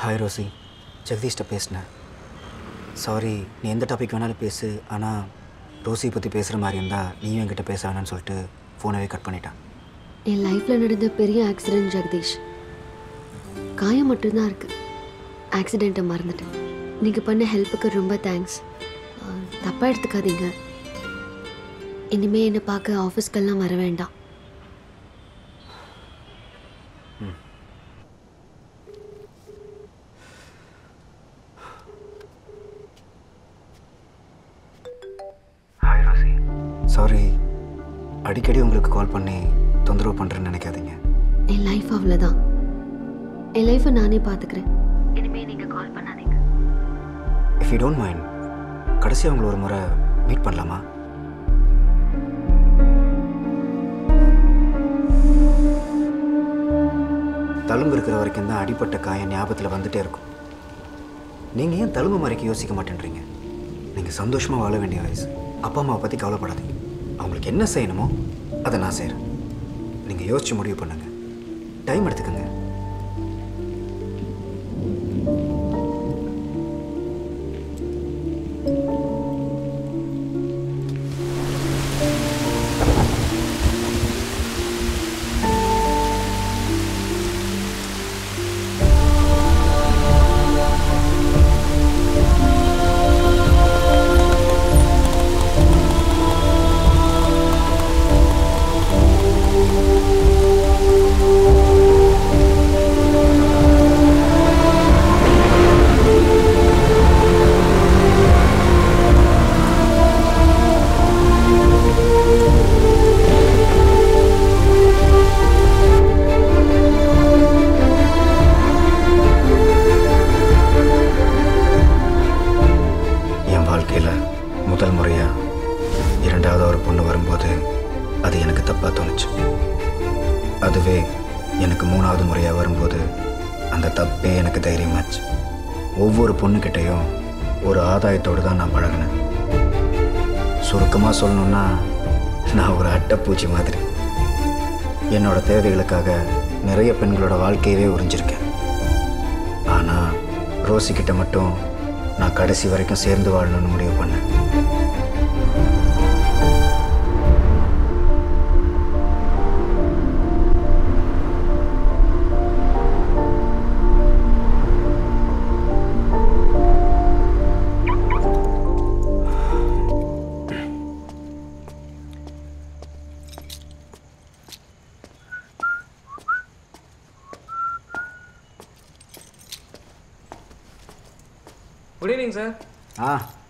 Hi Rousey ஜெகதீஷ்ட பேசினேன் sorry நீ எந்த டாபிக் வேணாலும் பேசு ஆனால் ரோசி பற்றி பேசுகிற மாதிரி இருந்தால் நீயும் என்கிட்ட பேச வேணாம்னு சொல்லிட்டு ஃபோனவே கட் பண்ணிட்டான் என் லைஃப்பில் நடந்த பெரிய ஆக்சிடென்ட் ஜெகதீஷ் காயம் மட்டும்தான் இருக்கு ஆக்சிடெண்ட்டை மறந்துட்டேன் நீங்கள் பண்ண ஹெல்ப்புக்கு ரொம்ப தேங்க்ஸ் தப்பாக எடுத்துக்காதீங்க இனிமே என்னை பார்க்க ஆஃபீஸ்க்கெல்லாம் வர வேண்டாம் ஹாய் ரோசி சாரி அடிக்கடி உங்களுக்கு கால் பண்ணி தொந்தரவு பண்ணுறேன்னு நினைக்காதீங்க என் லைஃப் அவ்வளோதான் என் லைஃப்பை நானே பார்த்துக்கிறேன் இனிமே நீங்கள் கால் பண்ணாதீங்க இஃப் யூ டோன்ட் மைண்ட் கடைசியாக உங்களை ஒரு முறை மீட் பண்ணலாமா தழும்பு இருக்கிற வரைக்கும் தான் அடிப்பட்ட காயம் ஞாபகத்தில் வந்துட்டே இருக்கும் நீங்கள் ஏன் தழும்பு மறைக்க யோசிக்க மாட்டேன்றீங்க நீங்கள் சந்தோஷமாக வாழ வேண்டிய வயசு அப்பா அம்மாவை பற்றி கவலைப்படாதீங்க அவங்களுக்கு என்ன செய்யணுமோ அதை நான் செய்கிறேன் நீங்கள் யோசிச்சு முடிவு பண்ணுங்கள் டைம் எடுத்துக்கோங்க என் வாழ்க்கையில் முதல் முறையாக இரண்டாவது ஒரு பொண்ணு வரும்போது அது எனக்கு தப்பாக தோணுச்சு அதுவே எனக்கு மூணாவது முறையாக வரும்போது அந்த தப்பே எனக்கு தைரியமாச்சு ஒவ்வொரு பொண்ணுக்கிட்டேயும் ஒரு ஆதாயத்தோடு தான் நான் பழகினேன் சுருக்கமாக சொல்லணுன்னா நான் ஒரு அட்டைப்பூச்சி மாதிரி என்னோட தேவைகளுக்காக நிறைய பெண்களோட வாழ்க்கையவே உறிஞ்சிருக்கேன் ஆனால் ரோசி கிட்ட மட்டும் நான் கடைசி வரைக்கும் சேர்ந்து வாழணும்னு முடிவு பண்ணேன் குட் ஈவினிங் சார் ஆ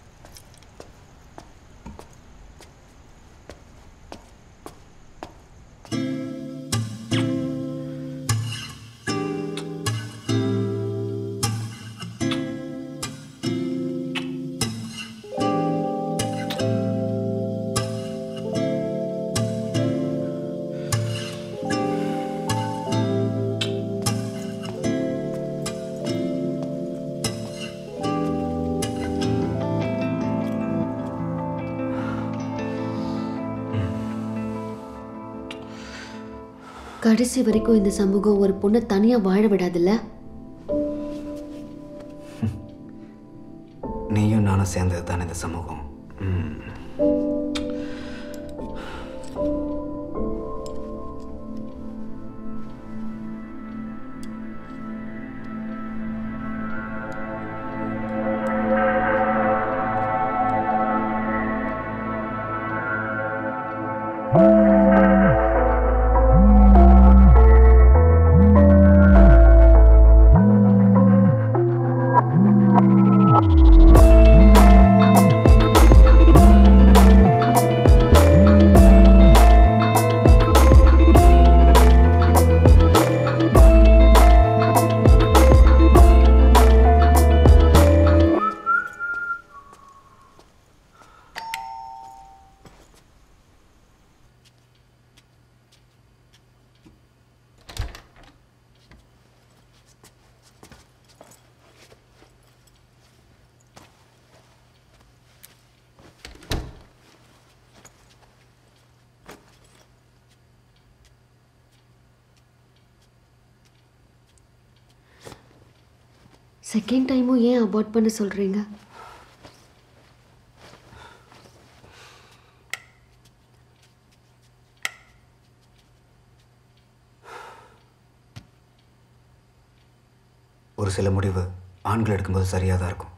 கடைசி வரைக்கும் இந்த சமூகம் ஒரு பொண்ணை தனியாக வாழ விடாதுல்ல நீயும் நானும் சேர்ந்தது தானே இந்த சமூகம் ம். செகண்ட் டைமும் ஏன் அபார்ட் பண்ண சொல்கிறீங்க ஒரு சில முடிவு ஆண்கள் எடுக்கும்போது சரியாக தான் இருக்கும்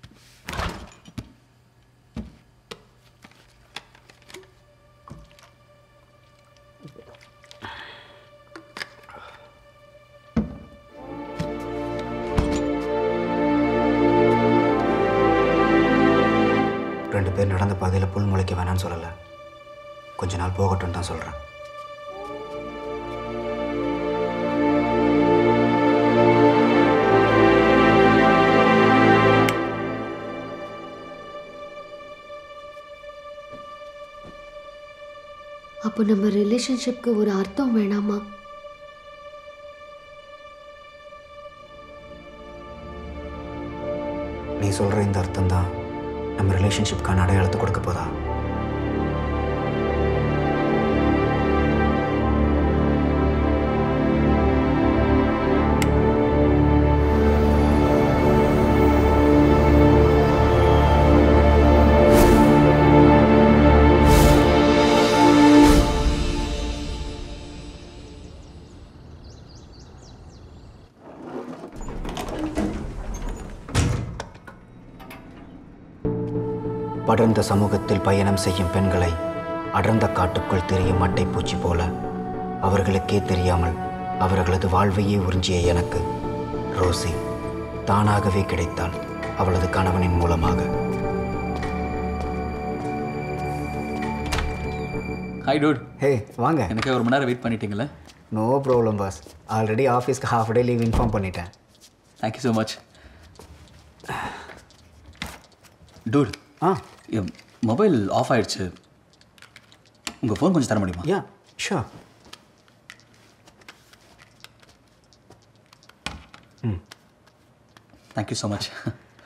ரெண்டு பேர் நடந்த பாதையில் புல் முளைக்க வேணாம்னு சொல்லலை கொஞ்ச நாள் போகட்டும்னு தான் சொல்கிறேன் அப்போ நம்ம ரிலேஷன்ஷிப்க்கு ஒரு அர்த்தம் வேணாமா நீ சொல்கிற இந்த அர்த்தம் தான் நம்ம ரிலேஷன்ஷிப்க்கான அடையாளத்தை கொடுக்க போதா படர்ந்த சமூகத்தில் பயணம் செய்யும் பெண்களை அடர்ந்த காட்டுக்குள் தெரியும் அட்டைப்பூச்சி போல அவர்களுக்கே தெரியாமல் அவர்களது வாழ்வையே உறிஞ்சிய எனக்கு ரோசி தானாகவே கிடைத்தாள் அவளது கணவனின் மூலமாக ஹாய் டூட் ஹே வாங்க எனக்கு ஒரு மணி நேரம் வெயிட் பண்ணிட்டீங்களே நோ ப்ராப்ளம் பாஸ் ஆல்ரெடி ஆஃபீஸ்க்கு ஹாஃப் டே லீவ் இன்ஃபார்ம் பண்ணிட்டேன் தேங்க்யூ ஸோ மச் டூட் ஆ என் மொபைல் ஆஃப் ஆயிடுச்சு உங்கள் ஃபோன் கொஞ்சம் தர முடியுமா yeah sure thank you so much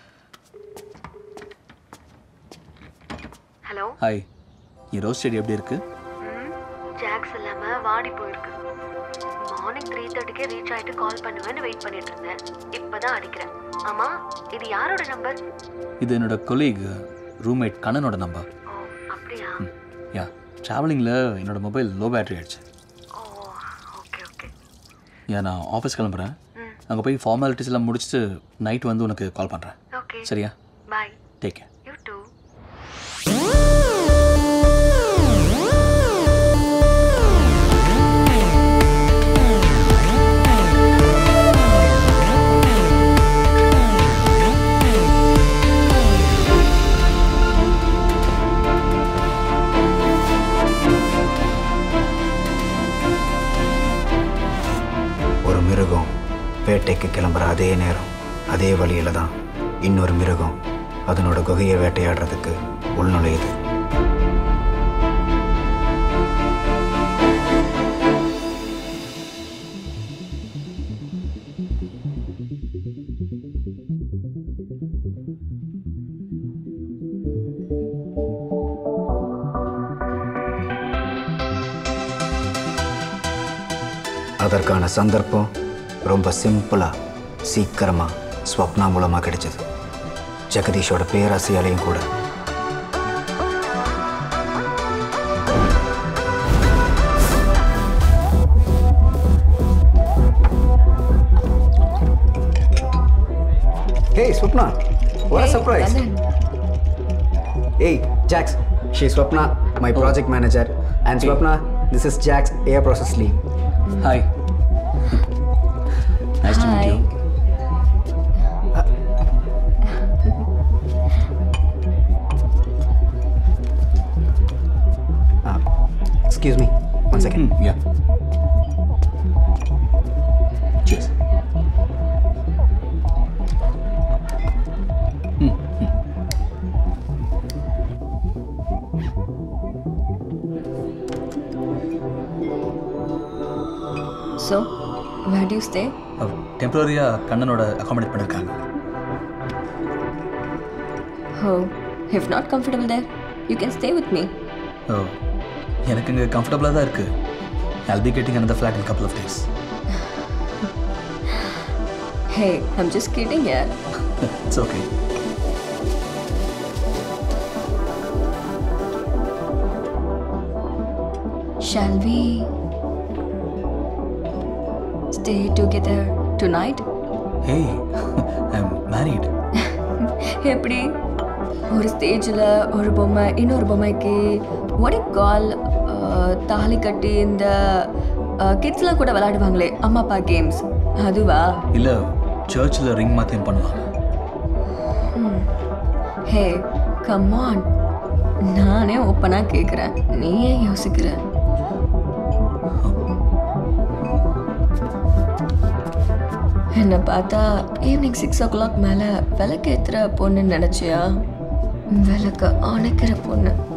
hello hi என் ரோஸ் செடி எப்படி இருக்கு ஜாக்ஸ் இல்லாமல் வாடி போயிருக்கு மார்னிங் த்ரீ தேர்ட்டிக்கே ரீச் ஆகிட்டு கால் பண்ணுவேன்னு வெயிட் பண்ணிட்டு இருந்தேன் இப்போ தான் அடிக்கிறேன் ஆமாம் இது யாரோட நம்பர் இது என்னோட கொலீக் ரூம்மேட் கண்ணனோட நம்பர் ஓ அப்படியா யா ட்ராவலிங்கில் என்னோட மொபைல் லோ பேட்டரி ஆயிடுச்சு ஓ ஓகே ஓகே யா நான் ஆஃபீஸ் கிளம்புறேன் அங்கே போய் ஃபார்மாலிட்டிஸ் எல்லாம் முடிச்சுட்டு நைட் வந்து உனக்கு கால் பண்ணுறேன் ஓகே சரியா bye take care you too ஒரு மிருகம் வேட்டைக்கு கிளம்புற அதே நேரம் அதே வழியில தான் இன்னொரு மிருகம் அதனோட குகையை வேட்டையாடுறதுக்கு உள்நுழையுது அதற்கான சந்தர்ப்பம் ரொம்ப சிம்பிளா சீக்கிரமா ஸ்வப்னா மூலமா கிடைச்சது ஜெகதீஷோட பேராசையாலையும் கூட Hey, Swapna. What a surprise. Hey, Jax. She's Swapna, my project manager. And Swapna, this is Jax, air process lead. Hi nice to meet you Excuse me, one second. ம் யா Cheers. So, where do you stay? டெம்பரரியாக கண்ணனோட accommodate பண்ணியிருக்காங்க Oh, if not comfortable there, you can stay with me. ஓ எனக்கு இங்கே கம்ஃபர்டபுளாக தான் இருக்குது I'll be getting another flat in couple of days Hey, I'm just kidding, yeah. It's okay Shall we stay together tonight? Hey I am married எப்படி ஒரு ஸ்டேஜில் ஒரு பொம்மை இன்னொரு பொம்மைக்கு what do you கால் தாலி கட்டி இந்த கிட்ஸ்லாம் கூட விளையாடுவாங்களே அம்மா அப்பா கேம்ஸ் அதுவா இல்லை சர்ச்சில் ரிங் மாற்றியும் பண்ணலாம் ஹே கம் ஆன் நானே ஓப்பனாக கேட்குறேன் நீ ஏன் யோசிக்கிற என்னை பார்த்தா ஈவினிங் சிக்ஸ் ஓ கிளாக் மேலே விளக்கு ஏற்றுற பொண்ணுன்னு நினச்சியா விளக்க அணைக்கிற பொண்ணு